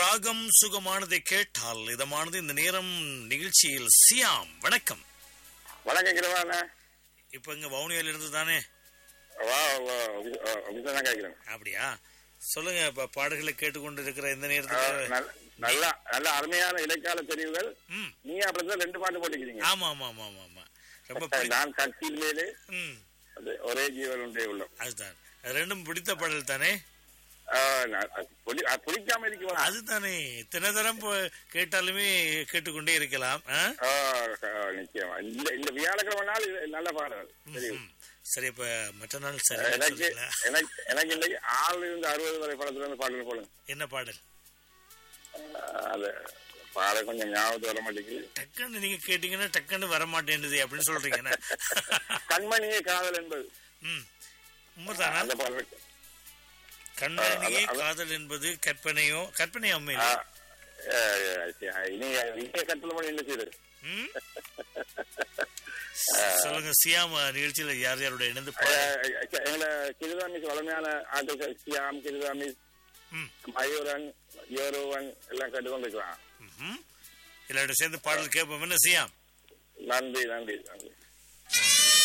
ராகம் சுகமானதை கேட்டால் இதமானது இந்த நேரம் நிகழ்ச்சியில் சியாம் வணக்கம் வணக்கம் கிரவான இப்ப இங்க வவுனியால இருந்து தானே வா தான் கேட்கிறேன் அப்படியா சொல்லுங்க இப்ப பாடல்களை கேட்டுக்கொண்டு இருக்கிற இந்த ஆ, நேரத்துக்கு நல்ல- நல்ல நல்ல அருமையான இடைக்கால தெரிவுகள் ம் நீ அப்படிதான் ரெண்டு பாட்டு போட்டுக்கிறீங்க ஆமா ஆமா ஆமா ஆமா ஆமா ரொம்ப பிடி- நான் கட்சியின் மேலே ம் அது ஒரே ஜீவன் ஒன்றே உள்ளம் அதுதான் அது ரெண்டும் பிடித்த பாடல் தானே ஆ, நான் அது பிடி- அது பிடிக்காம இருக்குமா அதுதானே இத்தனை தரம் போ- கேட்டாலுமே கேட்டுக்கொண்டே இருக்கலாம் ஆ? ஆ, ஆ, நிச்சயமா இந்த இந்த வியாழக்கிழமை நாள் இது நல்ல பாடல் தெரியும் ம். சரி இப்ப மற்ற நாள் சரி எனக்கு சொல்லுங்களா? எனக்கு எனக்கு இன்னைக்கு ஆறு இருந்து அறுபது வரை படத்துல இருந்து பாடல் போடுங்க என்ன பாடல் ஆ, அது பாடல் கொஞ்சம் ஞாபகத்து வர மாட்டேங்குது டக்குன்னு நீங்க கேட்டீங்கன்னா டக்குன்னு வர மாட்டேன்னுது அப்படின்னு சொல்றீங்க என்ன? கண்மணியே காதல் என்பது ம் உண்மைதானா அந்த பாடல் கண்மணியே அது- காதல் என்பது கற்பனையோ கற்பனை ஆ, அம்மையில ஆ, ஆ, இனி இங்கே கட்டளை மணி என்ன செய்யுது ம் சொல்லுங்க சியாம நிகழ்ச்சியில யார் யாரோட இணைந்து ஆ, பாட- எங்களை கிருதாமிஸ் வளமையான ஆட்கள் சியாம் கிருதாமிஸ் ம் மயூரன் யோருவன் எல்லாம் கேட்டுக்கொண்டிருக்கலாம் ம்ஹும். எல்லாரோட சேர்ந்து பாடல் கேட்போம் என்ன சியாம் நன்றி நன்றி நன்றி